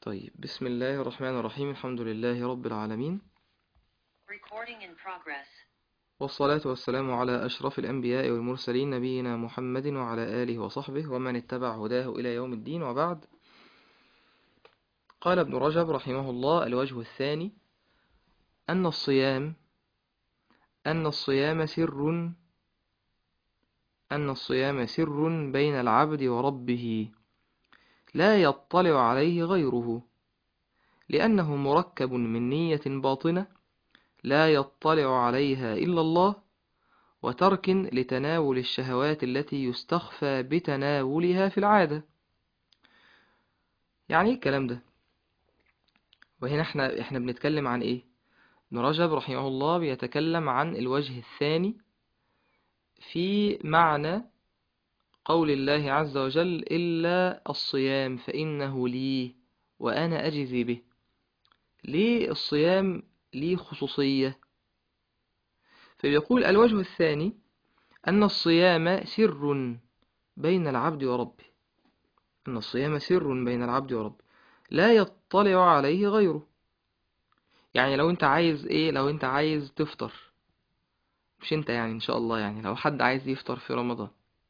طيب بسم الله الرحمن الرحيم الحمد لله رب العالمين Recording in progress. والصلاة والسلام على أشرف الأنبياء والمرسلين نبينا محمد وعلى آله وصحبه ومن اتبع هداه إلى يوم الدين وبعد قال ابن رجب رحمه الله الوجه الثاني أن الصيام أن الصيام سر أن الصيام سر بين العبد وربه لا يطلع عليه غيره لأنه مركب من نية باطنة لا يطلع عليها إلا الله وترك لتناول الشهوات التي يستخفى بتناولها في العادة يعني ايه الكلام ده وهنا احنا احنا بنتكلم عن ايه ابن رجب رحمه الله بيتكلم عن الوجه الثاني في معنى قول الله عز وجل إلا الصيام فإنه لي وأنا أجزي به ليه الصيام ليه خصوصية فبيقول الوجه الثاني أن الصيام سر بين العبد وربه أن الصيام سر بين العبد وربه لا يطلع عليه غيره يعني لو انت عايز ايه لو انت عايز تفطر مش انت يعني ان شاء الله يعني لو حد عايز يفطر في رمضان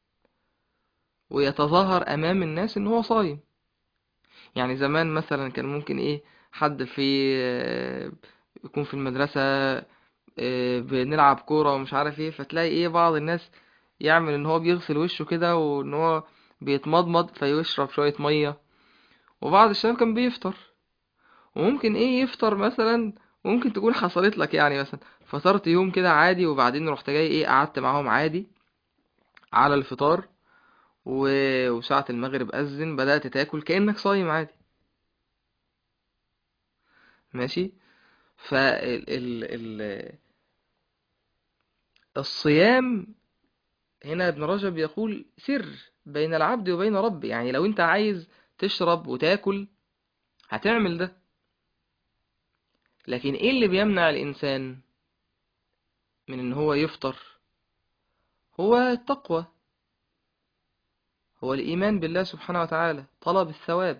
ويتظاهر امام الناس ان هو صايم يعني زمان مثلا كان ممكن ايه حد في يكون في المدرسة آه، بنلعب كورة ومش عارف ايه فتلاقي ايه بعض الناس يعمل ان هو بيغسل وشه كده وان هو بيتمضمض فيشرب شوية مية وبعض الشباب كان بيفطر وممكن ايه يفطر مثلا ممكن تكون حصلت لك يعني مثلا فطرت يوم كده عادي وبعدين رحت جاي ايه قعدت معاهم عادي على الفطار و- وساعة المغرب أذن بدأت تاكل كأنك صايم عادي ماشي فال ال ال الصيام هنا ابن رجب يقول سر بين العبد وبين ربه يعني لو انت عايز تشرب وتاكل هتعمل ده لكن ايه اللي بيمنع الانسان من ان هو يفطر هو التقوى هو الايمان بالله سبحانه وتعالى طلب الثواب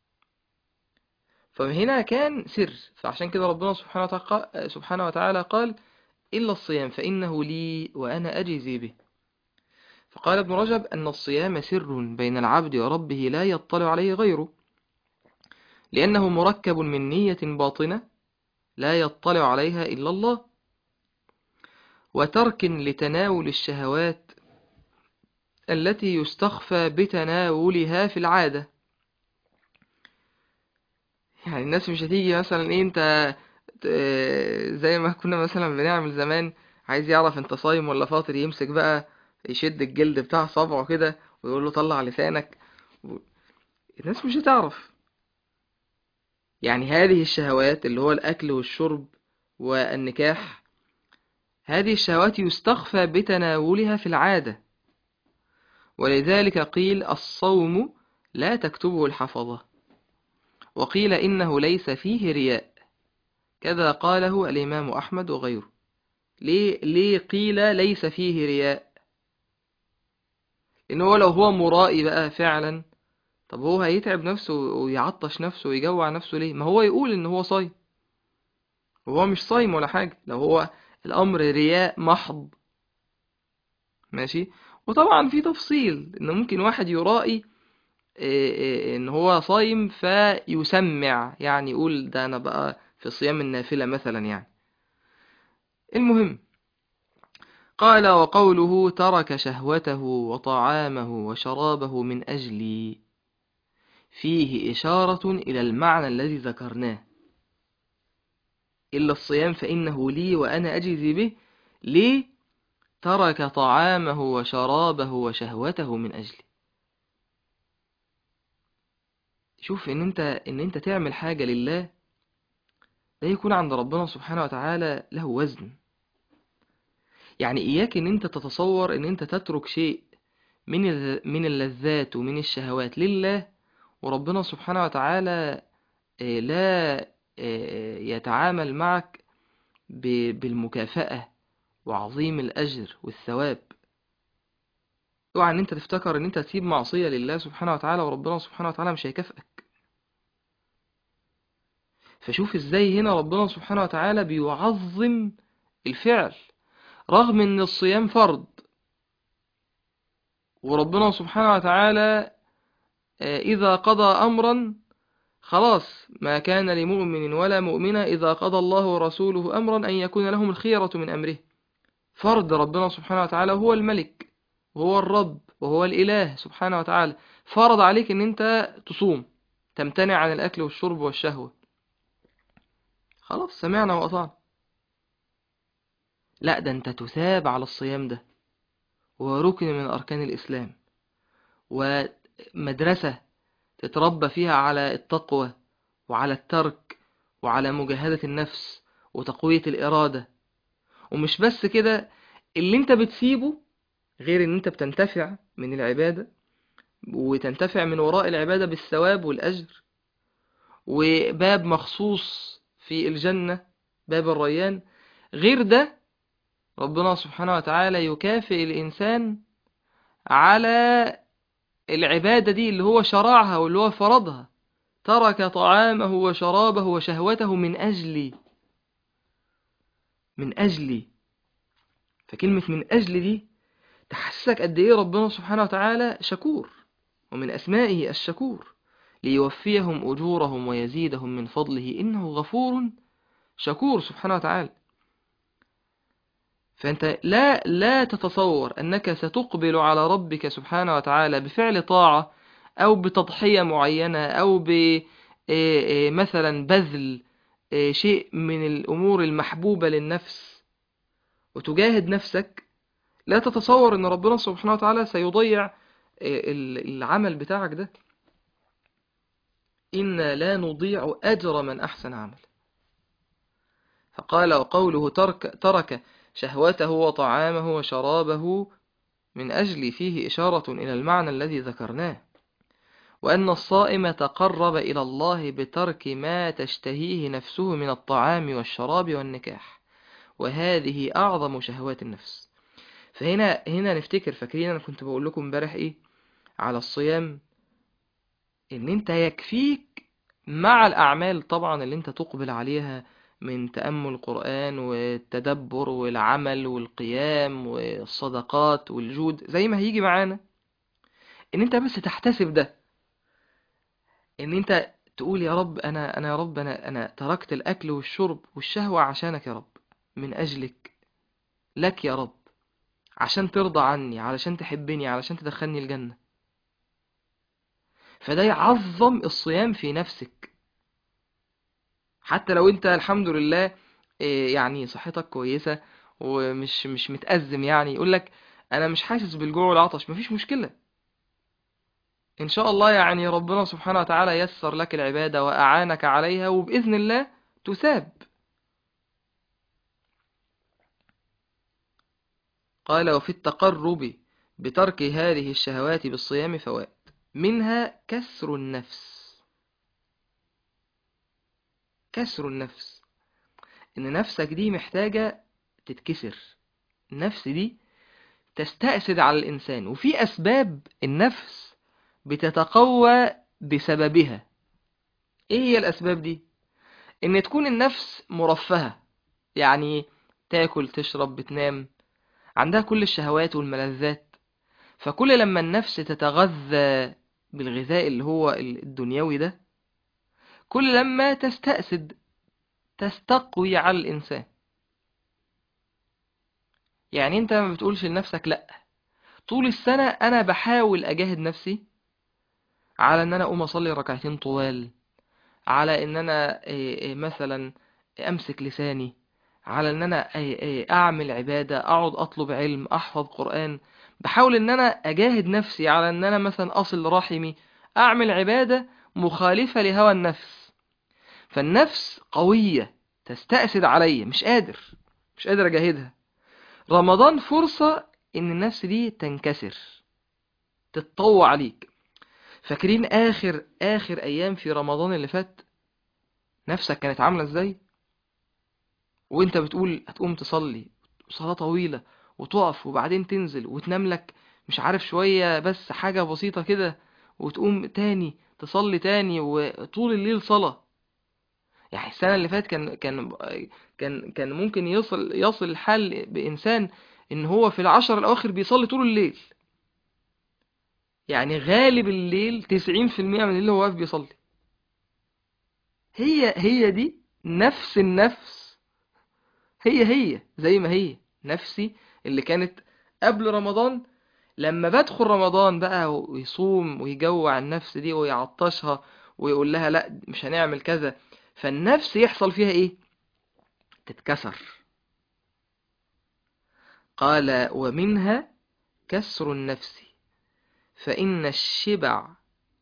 فهنا كان سر فعشان كده ربنا سبحانه وتعالى سبحانه وتعالى قال إلا الصيام فإنه لي وأنا أجزي به فقال ابن رجب أن الصيام سر بين العبد وربه لا يطلع عليه غيره لأنه مركب من نية باطنة لا يطلع عليها إلا الله وترك لتناول الشهوات التي يستخفى بتناولها في العادة يعني الناس مش هتيجي مثلا ايه انت ت- زي ما كنا مثلا بنعمل زمان عايز يعرف انت صايم ولا فاطر يمسك بقى يشد الجلد بتاع صبعه كده ويقول له طلع لسانك و- الناس مش هتعرف يعني هذه الشهوات اللي هو الأكل والشرب والنكاح هذه الشهوات يستخفى بتناولها في العادة ولذلك قيل الصوم لا تكتبه الحفظة وقيل إنه ليس فيه رياء كذا قاله الإمام أحمد وغيره ليه, ليه قيل ليس فيه رياء إن هو لو هو مرائي بقى فعلا طب هو هيتعب نفسه ويعطش نفسه ويجوع نفسه ليه ما هو يقول إن هو صايم وهو مش صايم ولا حاجة لو هو الأمر رياء محض ماشي وطبعا في تفصيل إن ممكن واحد يرائي إيه إيه إن هو صايم فيسمع يعني يقول ده أنا بقى في صيام النافلة مثلا يعني المهم قال وقوله ترك شهوته وطعامه وشرابه من أجلي فيه إشارة إلى المعنى الذي ذكرناه إلا الصيام فإنه لي وأنا أجزي به ليه ترك طعامه وشرابه وشهوته من أجلي شوف إن أنت إن أنت تعمل حاجة لله ده يكون عند ربنا سبحانه وتعالى له وزن يعني إياك إن أنت تتصور إن أنت تترك شيء من الل- من اللذات ومن الشهوات لله وربنا سبحانه وتعالى آه، لا آه، يتعامل معك ب- بالمكافأة وعظيم الأجر والثواب اوعى ان انت تفتكر ان انت تسيب معصية لله سبحانه وتعالى وربنا سبحانه وتعالى مش هيكافئك فشوف ازاي هنا ربنا سبحانه وتعالى بيعظم الفعل رغم ان الصيام فرض وربنا سبحانه وتعالى آه، إذا قضى أمرا خلاص ما كان لمؤمن ولا مؤمنة إذا قضى الله ورسوله أمرا أن يكون لهم الخيرة من أمره فرض ربنا سبحانه وتعالى هو الملك وهو الرب وهو الإله سبحانه وتعالى فرض عليك أن أنت تصوم تمتنع عن الأكل والشرب والشهوة خلاص سمعنا وأطعنا لا ده أنت تثاب على الصيام ده وركن من أركان الإسلام ومدرسة تتربى فيها على التقوى وعلى الترك وعلى مجاهدة النفس وتقوية الإرادة ومش بس كده اللي انت بتسيبه غير ان انت بتنتفع من العبادة وتنتفع من وراء العبادة بالثواب والأجر وباب مخصوص في الجنة باب الريان غير ده ربنا سبحانه وتعالى يكافئ الإنسان على العبادة دي اللي هو شرعها واللي هو فرضها ترك طعامه وشرابه وشهوته من أجلي من أجلي فكلمة من أجل دي تحسسك قد إيه ربنا سبحانه وتعالى شكور ومن أسمائه الشكور ليوفيهم أجورهم ويزيدهم من فضله إنه غفور شكور سبحانه وتعالى فأنت لا لا تتصور أنك ستقبل على ربك سبحانه وتعالى بفعل طاعة أو بتضحية معينة أو بمثلا بذل شيء من الأمور المحبوبة للنفس وتجاهد نفسك لا تتصور أن ربنا سبحانه وتعالى سيضيع العمل بتاعك ده إنا لا نضيع أجر من أحسن عمل فقال وقوله ترك, ترك شهوته وطعامه وشرابه من أجل فيه إشارة إلى المعنى الذي ذكرناه وأن الصائم تقرب إلى الله بترك ما تشتهيه نفسه من الطعام والشراب والنكاح وهذه أعظم شهوات النفس فهنا هنا نفتكر فاكرين أنا كنت بقول لكم امبارح إيه على الصيام إن أنت يكفيك مع الأعمال طبعا اللي أنت تقبل عليها من تأمل القرآن والتدبر والعمل والقيام والصدقات والجود زي ما هيجي معانا ان انت بس تحتسب ده ان انت تقول يا رب انا انا يا رب انا انا تركت الاكل والشرب والشهوة عشانك يا رب من اجلك لك يا رب عشان ترضى عني علشان تحبني علشان تدخلني الجنة فده يعظم الصيام في نفسك حتى لو انت الحمد لله يعني صحتك كويسة ومش مش متأزم يعني يقولك انا مش حاسس بالجوع والعطش مفيش مشكلة ان شاء الله يعني ربنا سبحانه وتعالى يسر لك العبادة واعانك عليها وبإذن الله تثاب قال وفي التقرب بترك هذه الشهوات بالصيام فوائد منها كسر النفس كسر النفس ان نفسك دي محتاجة تتكسر النفس دي تستأسد على الإنسان وفي أسباب النفس بتتقوى بسببها إيه هي الأسباب دي؟ إن تكون النفس مرفهة يعني تاكل تشرب بتنام عندها كل الشهوات والملذات فكل لما النفس تتغذى بالغذاء اللي هو الدنيوي ده كل لما تستأسد تستقوي على الإنسان يعني انت ما بتقولش لنفسك لأ طول السنة أنا بحاول أجاهد نفسي على أن أنا أقوم أصلي ركعتين طوال على أن أنا مثلا أمسك لساني على أن أنا أعمل عبادة أقعد أطلب علم أحفظ قرآن بحاول أن أنا أجاهد نفسي على أن أنا مثلا أصل رحمي أعمل عبادة مخالفة لهوى النفس فالنفس قوية تستأسد عليا مش قادر مش قادر أجاهدها رمضان فرصة إن النفس دي تنكسر تتطوع عليك فاكرين آخر آخر أيام في رمضان اللي فات نفسك كانت عاملة إزاي وإنت بتقول هتقوم تصلي صلاة طويلة وتقف وبعدين تنزل وتنام لك مش عارف شوية بس حاجة بسيطة كده وتقوم تاني تصلي تاني وطول الليل صلاة يعني السنة اللي فاتت كان كان كان كان ممكن يصل يصل الحال بإنسان إن هو في العشر الأواخر بيصلي طول الليل يعني غالب الليل 90% من الليل هو واقف بيصلي هي هي دي نفس النفس هي هي زي ما هي نفسي اللي كانت قبل رمضان لما بدخل رمضان بقى ويصوم ويجوع النفس دي ويعطشها ويقول لها لا مش هنعمل كذا فالنفس يحصل فيها ايه تتكسر قال ومنها كسر النفس فإن الشبع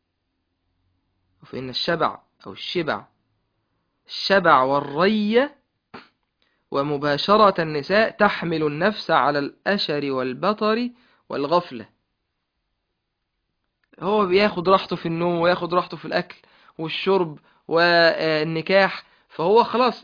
فإن الشبع أو الشبع الشبع والرية ومباشرة النساء تحمل النفس على الأشر والبطر والغفلة هو بياخد راحته في النوم وياخد راحته في الأكل والشرب والنكاح فهو خلاص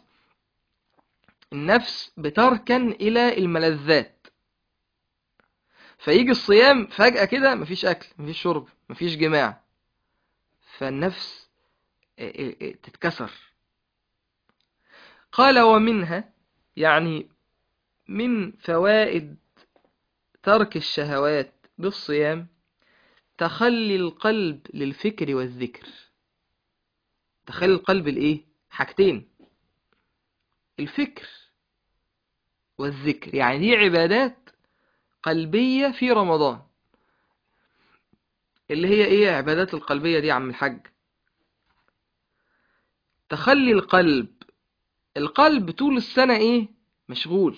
النفس بتركن إلى الملذات فيجي الصيام فجأة كده مفيش أكل مفيش شرب مفيش جماع فالنفس تتكسر قال ومنها يعني من فوائد ترك الشهوات بالصيام تخلي القلب للفكر والذكر تخلي القلب الايه حاجتين الفكر والذكر يعني دي عبادات قلبية في رمضان اللي هي ايه عبادات القلبية دي يا عم الحاج تخلي القلب القلب طول السنة ايه مشغول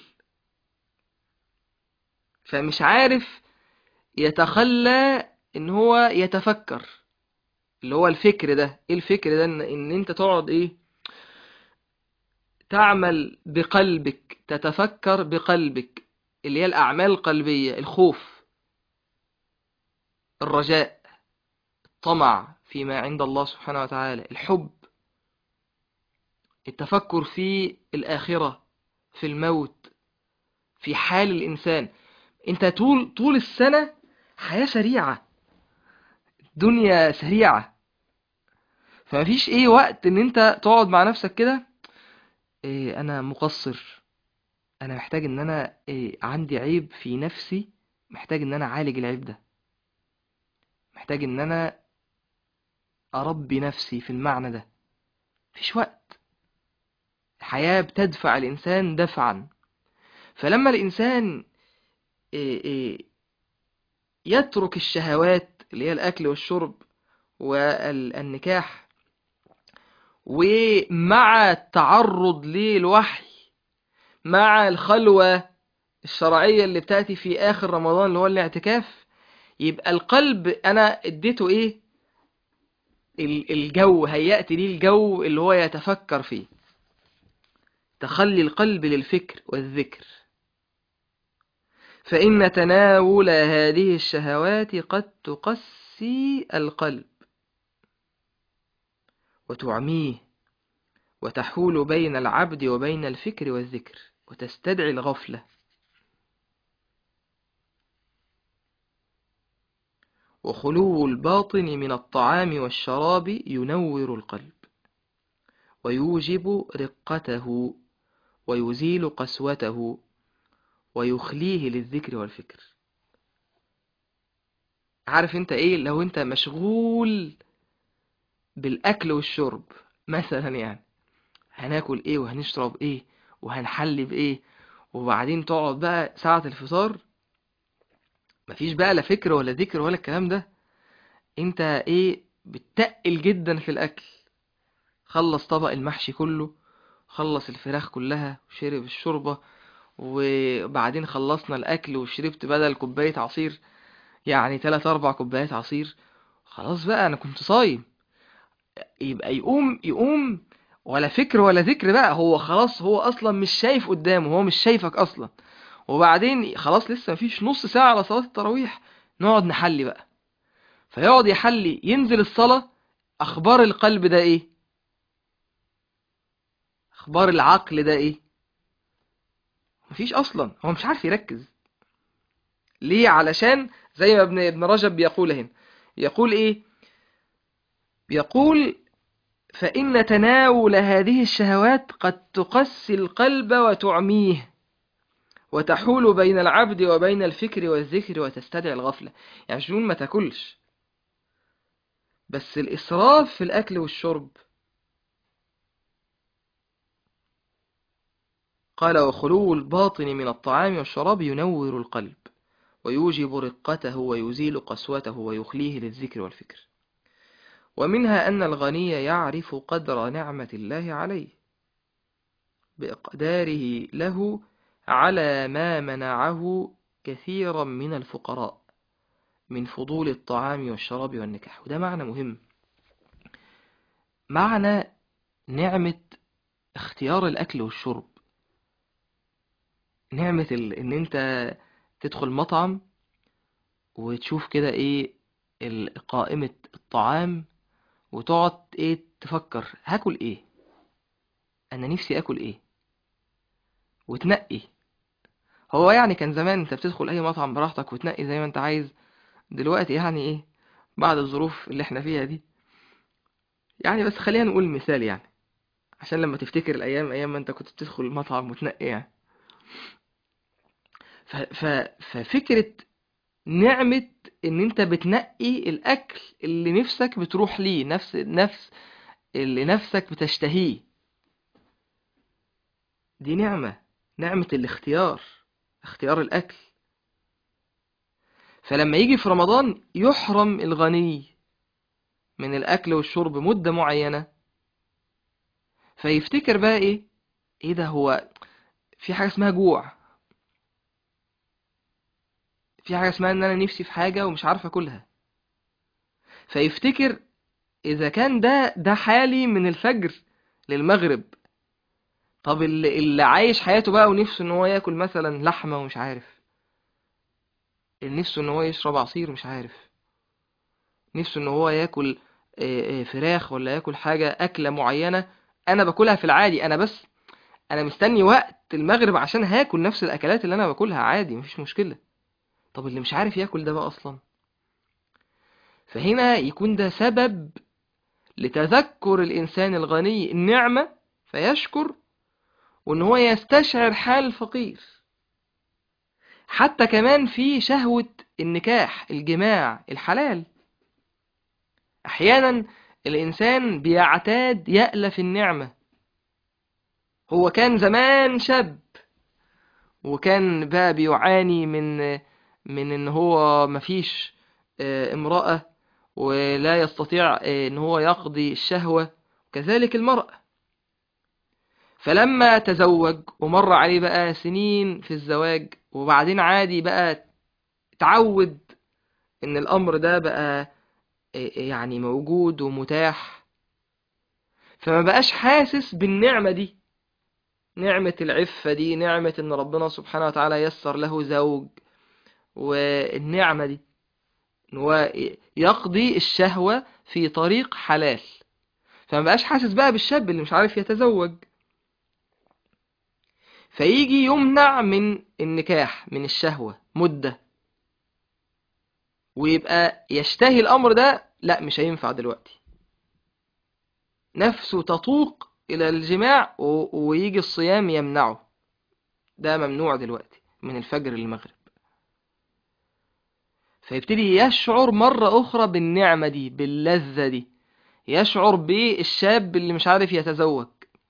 فمش عارف يتخلى ان هو يتفكر اللي هو الفكر ده ايه الفكر ده ان, إن انت تقعد ايه تعمل بقلبك تتفكر بقلبك اللي هي الاعمال القلبية الخوف الرجاء الطمع فيما عند الله سبحانه وتعالى الحب التفكر في الآخرة في الموت في حال الإنسان انت طول طول السنة حياة سريعة دنيا سريعة فمفيش ايه وقت ان انت تقعد مع نفسك كده إيه انا مقصر انا محتاج ان انا إيه عندي عيب في نفسي محتاج ان انا اعالج العيب ده محتاج ان انا اربي نفسي في المعنى ده مفيش وقت الحياة بتدفع الانسان دفعا فلما الانسان إيه إيه يترك الشهوات اللي هي الأكل والشرب والنكاح ومع التعرض للوحي مع الخلوة الشرعية اللي بتأتي في آخر رمضان اللي هو الاعتكاف يبقى القلب أنا اديته إيه الجو هيأت ليه الجو اللي هو يتفكر فيه تخلي القلب للفكر والذكر فإن تناول هذه الشهوات قد تقسي القلب وتعميه وتحول بين العبد وبين الفكر والذكر وتستدعي الغفلة وخلو الباطن من الطعام والشراب ينور القلب ويوجب رقته ويزيل قسوته ويخليه للذكر والفكر عارف انت ايه لو انت مشغول بالاكل والشرب مثلا يعني هناكل ايه وهنشرب ايه وهنحلي بايه وبعدين تقعد بقى ساعة الفطار مفيش بقى لا فكر ولا ذكر ولا الكلام ده انت ايه بتتقل جدا في الاكل خلص طبق المحشي كله خلص الفراخ كلها وشرب الشوربه وبعدين خلصنا الأكل وشربت بدل كوباية عصير يعني تلات أربع كوبايات عصير خلاص بقى أنا كنت صايم يبقى يقوم يقوم ولا فكر ولا ذكر بقى هو خلاص هو أصلا مش شايف قدامه هو مش شايفك أصلا وبعدين خلاص لسه مفيش نص ساعة على صلاة التراويح نقعد نحلي بقى فيقعد يحلي ينزل الصلاة أخبار القلب ده إيه أخبار العقل ده إيه مفيش اصلا هو مش عارف يركز ليه علشان زي ما ابن ابن رجب بيقول هنا يقول ايه بيقول فإن تناول هذه الشهوات قد تقسي القلب وتعميه وتحول بين العبد وبين الفكر والذكر وتستدعي الغفلة يعني مش بنقول ما تاكلش بس الإسراف في الأكل والشرب قال وخلو الباطن من الطعام والشراب ينور القلب ويوجب رقته ويزيل قسوته ويخليه للذكر والفكر ومنها أن الغني يعرف قدر نعمة الله عليه بإقداره له على ما منعه كثيرا من الفقراء من فضول الطعام والشراب والنكاح وده معنى مهم معنى نعمة اختيار الأكل والشرب نعمة ال... إن أنت تدخل مطعم وتشوف كده إيه ال- قائمة الطعام وتقعد إيه تفكر هاكل إيه أنا نفسي آكل إيه وتنقي هو يعني كان زمان أنت بتدخل أي مطعم براحتك وتنقي زي ما أنت عايز دلوقتي يعني إيه بعد الظروف اللي إحنا فيها دي يعني بس خلينا نقول مثال يعني عشان لما تفتكر الأيام أيام ما أنت كنت بتدخل المطعم وتنقي يعني ف... ف... ففكرة نعمة ان انت بتنقي الاكل اللي نفسك بتروح ليه نفس نفس اللي نفسك بتشتهيه دي نعمة نعمة الاختيار اختيار الاكل فلما يجي في رمضان يحرم الغني من الاكل والشرب مدة معينة فيفتكر بقى ايه ايه ده هو في حاجة اسمها جوع في حاجة اسمها ان انا نفسي في حاجة ومش عارف اكلها فيفتكر اذا كان ده ده حالي من الفجر للمغرب طب اللي, اللي عايش حياته بقى ونفسه ان هو ياكل مثلا لحمة ومش عارف اللي نفسه ان هو يشرب عصير مش عارف نفسه ان هو ياكل آه، آه، فراخ ولا ياكل حاجة اكلة معينة انا باكلها في العادي انا بس انا مستني وقت المغرب عشان هاكل نفس الاكلات اللي انا باكلها عادي مفيش مشكلة طب اللي مش عارف ياكل ده بقى اصلا فهنا يكون ده سبب لتذكر الانسان الغني النعمة فيشكر وان هو يستشعر حال الفقير حتى كمان في شهوة النكاح الجماع الحلال احيانا الانسان بيعتاد يألف النعمة هو كان زمان شاب وكان بقى بيعاني من من ان هو مفيش آه، امرأة ولا يستطيع آه، ان هو يقضي الشهوة كذلك المرأة فلما تزوج ومر عليه بقى سنين في الزواج وبعدين عادي بقى تعود ان الامر ده بقى آه، يعني موجود ومتاح فما بقاش حاسس بالنعمة دي نعمة العفة دي نعمة ان ربنا سبحانه وتعالى يسر له زوج والنعمة دي ان هو يقضي الشهوة في طريق حلال فما بقاش حاسس بقى بالشاب اللي مش عارف يتزوج فيجي يمنع من النكاح من الشهوة مدة ويبقى يشتهي الأمر ده لا مش هينفع دلوقتي نفسه تطوق إلى الجماع و- ويجي الصيام يمنعه ده ممنوع دلوقتي من الفجر للمغرب فيبتدي يشعر مرة أخرى بالنعمة دي باللذة دي يشعر بالشاب اللي مش عارف يتزوج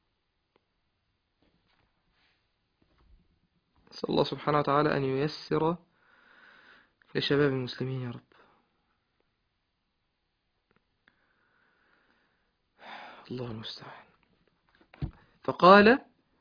نسأل الله سبحانه وتعالى أن ييسر لشباب المسلمين يا رب الله المستعان فقال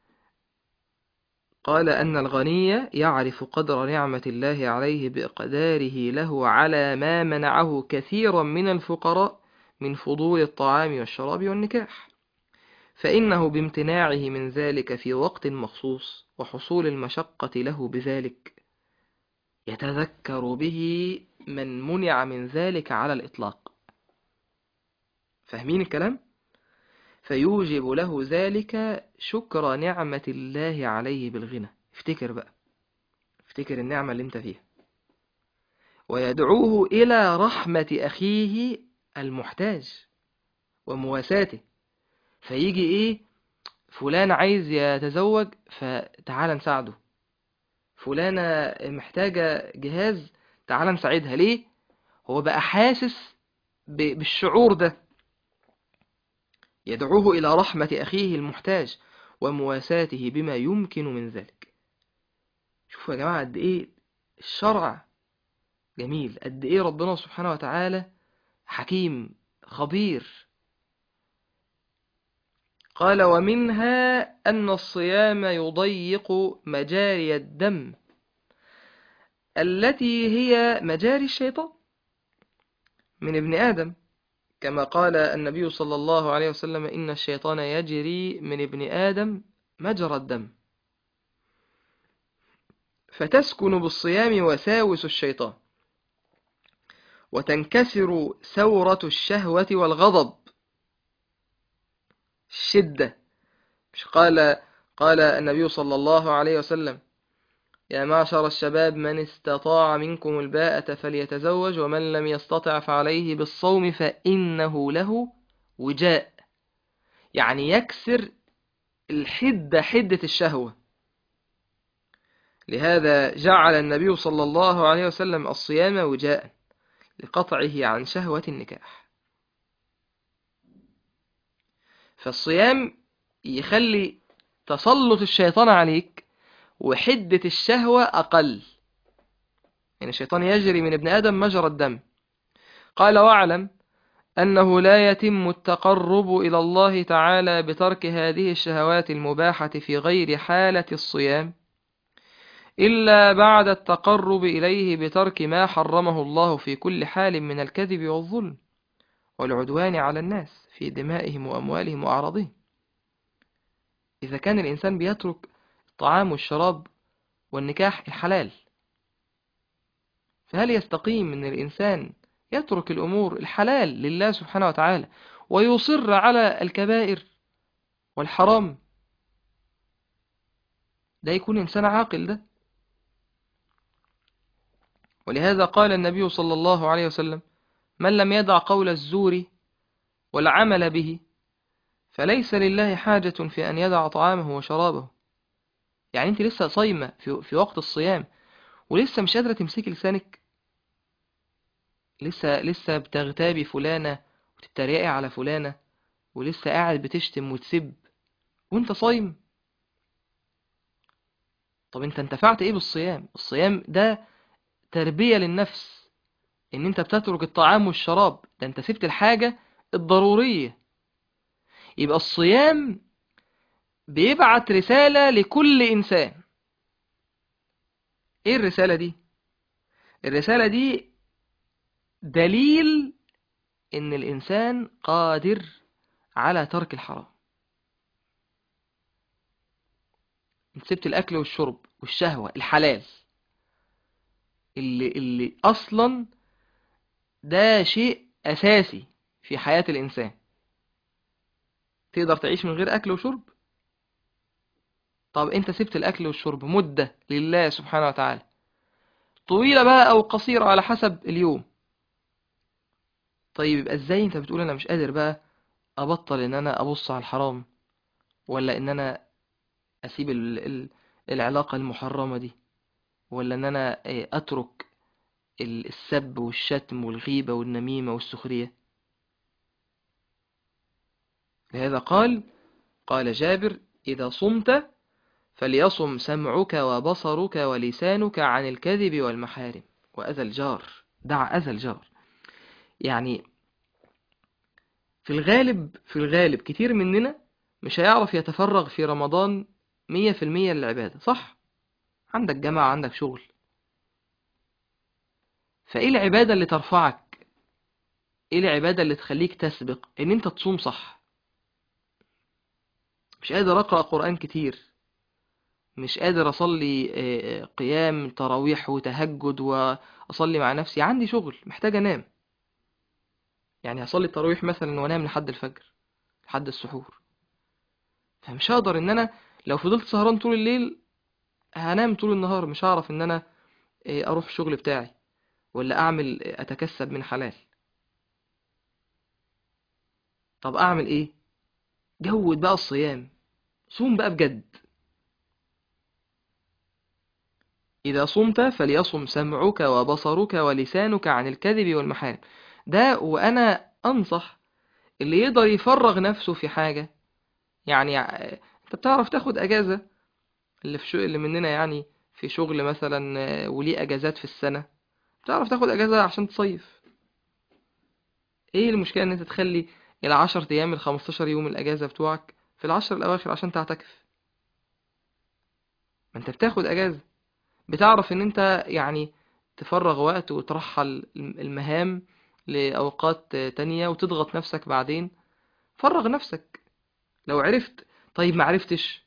قال أن الغني يعرف قدر نعمة الله عليه بإقداره له على ما منعه كثيرا من الفقراء من فضول الطعام والشراب والنكاح فإنه بامتناعه من ذلك في وقت مخصوص وحصول المشقة له بذلك يتذكر به من منع من ذلك على الإطلاق فاهمين الكلام؟ فيوجب له ذلك شكر نعمة الله عليه بالغنى افتكر بقى افتكر النعمة اللي انت فيها ويدعوه إلى رحمة أخيه المحتاج ومواساته فيجي ايه فلان عايز يتزوج فتعال نساعده فلانة محتاجة جهاز تعال نساعدها ليه هو بقى حاسس ب- بالشعور ده يدعوه إلى رحمة أخيه المحتاج ومواساته بما يمكن من ذلك شوفوا يا جماعة قد إيه الشرع جميل قد إيه ربنا سبحانه وتعالى حكيم خبير قال ومنها أن الصيام يضيق مجاري الدم التي هي مجاري الشيطان من ابن آدم كما قال النبي صلى الله عليه وسلم إن الشيطان يجري من ابن آدم مجرى الدم فتسكن بالصيام وساوس الشيطان وتنكسر ثورة الشهوة والغضب الشدة مش قال قال النبي صلى الله عليه وسلم يا معشر الشباب من استطاع منكم الباءة فليتزوج ومن لم يستطع فعليه بالصوم فإنه له وجاء يعني يكسر الحدة حدة الشهوة لهذا جعل النبي صلى الله عليه وسلم الصيام وجاء لقطعه عن شهوة النكاح فالصيام يخلي تسلط الشيطان عليك وحدة الشهوة أقل يعني الشيطان يجري من ابن آدم مجرى الدم قال واعلم أنه لا يتم التقرب إلى الله تعالى بترك هذه الشهوات المباحة في غير حالة الصيام إلا بعد التقرب إليه بترك ما حرمه الله في كل حال من الكذب والظلم والعدوان على الناس في دمائهم وأموالهم وأعراضهم إذا كان الإنسان بيترك الطعام والشراب والنكاح الحلال فهل يستقيم أن الإنسان يترك الأمور الحلال لله سبحانه وتعالى ويصر على الكبائر والحرام ده يكون إنسان عاقل ده ولهذا قال النبي صلى الله عليه وسلم من لم يدع قول الزور والعمل به فليس لله حاجة في أن يدع طعامه وشرابه يعني أنت لسه صايمة في, في وقت الصيام ولسه مش قادرة تمسكي لسانك لسه لسه بتغتابي فلانة وتتريقي على فلانة ولسه قاعد بتشتم وتسب وانت صايم طب انت انتفعت ايه بالصيام الصيام ده تربية للنفس ان انت بتترك الطعام والشراب ده انت سبت الحاجة الضرورية يبقى الصيام بيبعت رسالة لكل إنسان إيه الرسالة دي؟ الرسالة دي دليل إن الإنسان قادر على ترك الحرام انت سبت الأكل والشرب والشهوة الحلال اللي, اللي أصلا ده شيء أساسي في حياة الإنسان تقدر تعيش من غير أكل وشرب طب انت سبت الأكل والشرب مدة لله سبحانه وتعالى طويلة بقى أو قصيرة على حسب اليوم طيب يبقى ازاي انت بتقول انا مش قادر بقى ابطل ان انا ابص على الحرام ولا ان انا اسيب ال ال العلاقة المحرمة دي ولا ان انا اترك السب والشتم والغيبة والنميمة والسخرية لهذا قال قال جابر إذا صمت فليصم سمعك وبصرك ولسانك عن الكذب والمحارم وأذى الجار دع أذى الجار يعني في الغالب في الغالب كتير مننا مش هيعرف يتفرغ في رمضان مية في المية للعبادة صح عندك جامعة عندك شغل فايه العبادة اللي ترفعك ايه العبادة اللي تخليك تسبق ان انت تصوم صح مش قادر اقرأ قرآن كتير مش قادر اصلي قيام تراويح وتهجد واصلي مع نفسي عندي شغل محتاج انام يعني هصلي التراويح مثلا وانام لحد الفجر لحد السحور فمش هقدر ان انا لو فضلت سهران طول الليل هنام طول النهار مش هعرف ان انا اروح الشغل بتاعي ولا اعمل اتكسب من حلال طب اعمل ايه جود بقى الصيام صوم بقى بجد إذا صمت فليصم سمعك وبصرك ولسانك عن الكذب والمحارم ده وأنا أنصح اللي يقدر يفرغ نفسه في حاجة يعني ع- أنت بتعرف تاخد أجازة اللي في شو اللي مننا يعني في شغل مثلا آه، وليه أجازات في السنة بتعرف تاخد أجازة عشان تصيف إيه المشكلة إن أنت تخلي العشر أيام الخمستاشر يوم الأجازة بتوعك في العشر الأواخر عشان تعتكف ما أنت بتاخد أجازة بتعرف ان انت يعني تفرغ وقت وترحل المهام لأوقات تانية وتضغط نفسك بعدين فرغ نفسك لو عرفت طيب ما عرفتش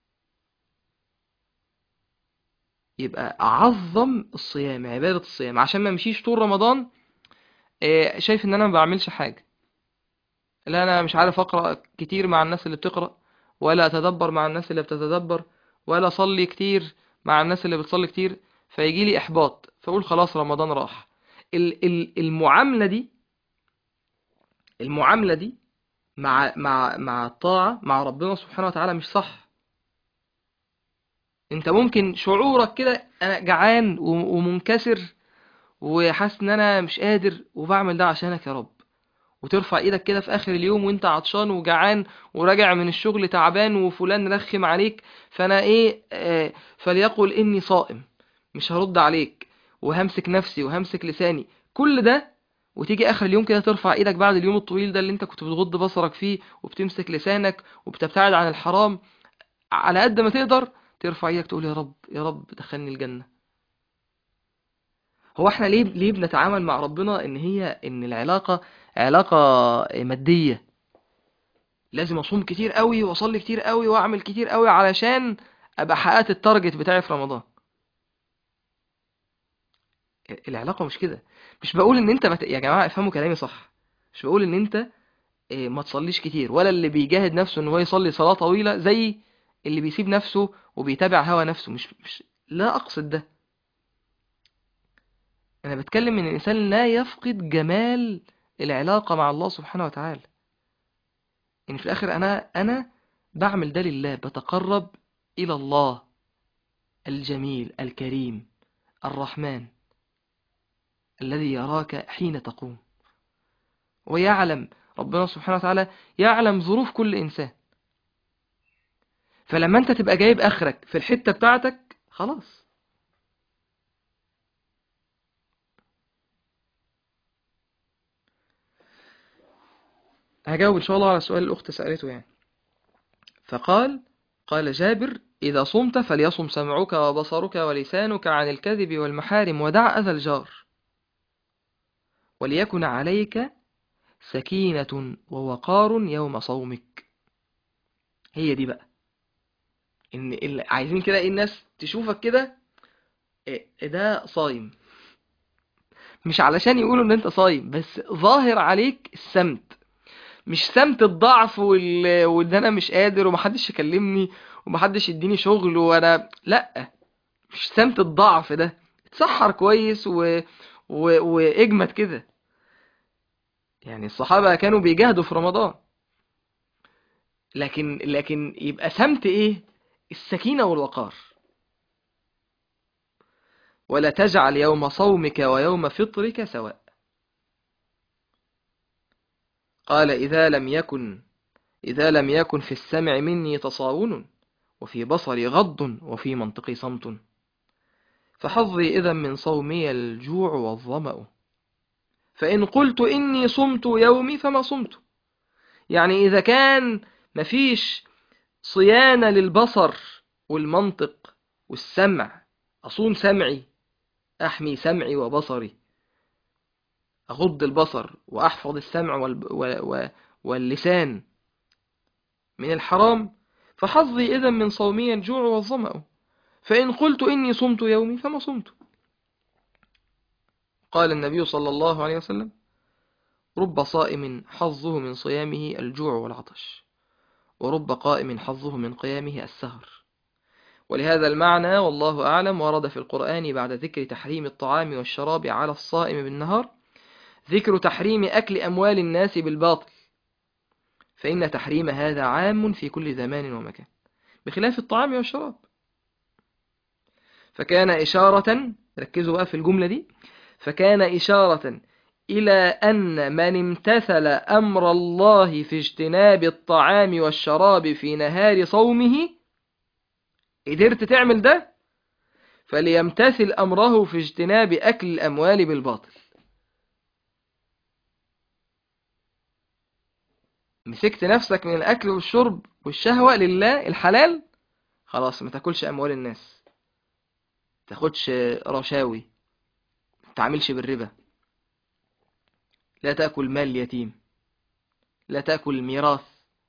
يبقى عظم الصيام عبادة الصيام عشان ما امشيش طول رمضان آه، شايف ان انا ما بعملش حاجة لا انا مش عارف اقرأ كتير مع الناس اللي بتقرأ ولا اتدبر مع الناس اللي بتتدبر ولا اصلي كتير مع الناس اللي بتصلي كتير فيجي لي احباط فاقول خلاص رمضان راح ال- ال- المعاملة دي المعاملة دي مع مع مع الطاعة مع ربنا سبحانه وتعالى مش صح انت ممكن شعورك كده انا جعان و- ومنكسر وحاسس ان انا مش قادر وبعمل ده عشانك يا رب وترفع ايدك كده في اخر اليوم وانت عطشان وجعان وراجع من الشغل تعبان وفلان رخم عليك فانا ايه آه فليقل اني صائم مش هرد عليك وهمسك نفسي وهمسك لساني كل ده وتيجي اخر اليوم كده ترفع ايدك بعد اليوم الطويل ده اللي انت كنت بتغض بصرك فيه وبتمسك لسانك وبتبتعد عن الحرام على قد ما تقدر ترفع ايدك تقول يا رب يا رب دخلني الجنة هو احنا ليه ليه بنتعامل مع ربنا ان هي ان العلاقة علاقة مادية لازم اصوم كتير قوي واصلي كتير قوي واعمل كتير قوي علشان ابقى حققت التارجت بتاعي في رمضان العلاقة مش كده مش بقول ان انت بت... يا جماعة افهموا كلامي صح مش بقول ان انت إيه، ما تصليش كتير ولا اللي بيجاهد نفسه ان هو يصلي صلاة طويلة زي اللي بيسيب نفسه وبيتابع هوا نفسه مش مش لا اقصد ده انا بتكلم ان الانسان لا يفقد جمال العلاقة مع الله سبحانه وتعالى ان في الاخر انا انا بعمل ده لله بتقرب الى الله الجميل الكريم الرحمن الذي يراك حين تقوم ويعلم ربنا سبحانه وتعالى يعلم ظروف كل إنسان فلما أنت تبقى جايب آخرك في الحتة بتاعتك خلاص هجاوب إن شاء الله على سؤال الأخت سألته يعني فقال قال جابر إذا صمت فليصم سمعك وبصرك ولسانك عن الكذب والمحارم ودع أذى الجار وليكن عليك سكينة ووقار يوم صومك هي دي بقى ان اللي عايزين كده ايه الناس تشوفك كده إيه ده صايم مش علشان يقولوا ان انت صايم بس ظاهر عليك السمت مش سمت الضعف وال... وان انا مش قادر ومحدش يكلمني ومحدش يديني شغل وانا لا مش سمت الضعف ده اتسحر كويس و... و... واجمد كده يعني الصحابة كانوا بيجاهدوا في رمضان لكن لكن يبقى سمت ايه السكينة والوقار ولا تجعل يوم صومك ويوم فطرك سواء قال إذا لم يكن إذا لم يكن في السمع مني تصاون وفي بصري غض وفي منطقي صمت فحظي إذا من صومي الجوع والظمأ فإن قلت إني صمت يومي فما صمت يعني إذا كان مفيش صيانة للبصر والمنطق والسمع أصون سمعي أحمي سمعي وبصري أغض البصر وأحفظ السمع والب... و... و... واللسان من الحرام فحظي إذا من صومي الجوع والظمأ فإن قلت إني صمت يومي فما صمت قال النبي صلى الله عليه وسلم رب صائم حظه من صيامه الجوع والعطش ورب قائم حظه من قيامه السهر ولهذا المعنى والله أعلم ورد في القرآن بعد ذكر تحريم الطعام والشراب على الصائم بالنهار ذكر تحريم أكل أموال الناس بالباطل فإن تحريم هذا عام في كل زمان ومكان بخلاف الطعام والشراب فكان إشارة ركزوا بقى في الجملة دي فكان إشارة إلى أن من امتثل أمر الله في اجتناب الطعام والشراب في نهار صومه قدرت تعمل ده فليمتثل أمره في اجتناب أكل الأموال بالباطل مسكت نفسك من الأكل والشرب والشهوة لله الحلال خلاص ما تاكلش أموال الناس تاخدش رشاوي ما تعملش بالربا لا تأكل مال اليتيم لا تأكل الميراث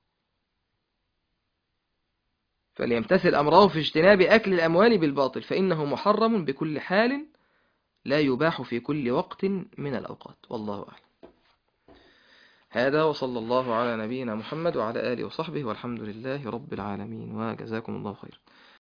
فليمتثل أمره في اجتناب أكل الأموال بالباطل فإنه محرم بكل حال لا يباح في كل وقت من الأوقات والله أعلم هذا وصلى الله على نبينا محمد وعلى آله وصحبه والحمد لله رب العالمين وجزاكم الله خير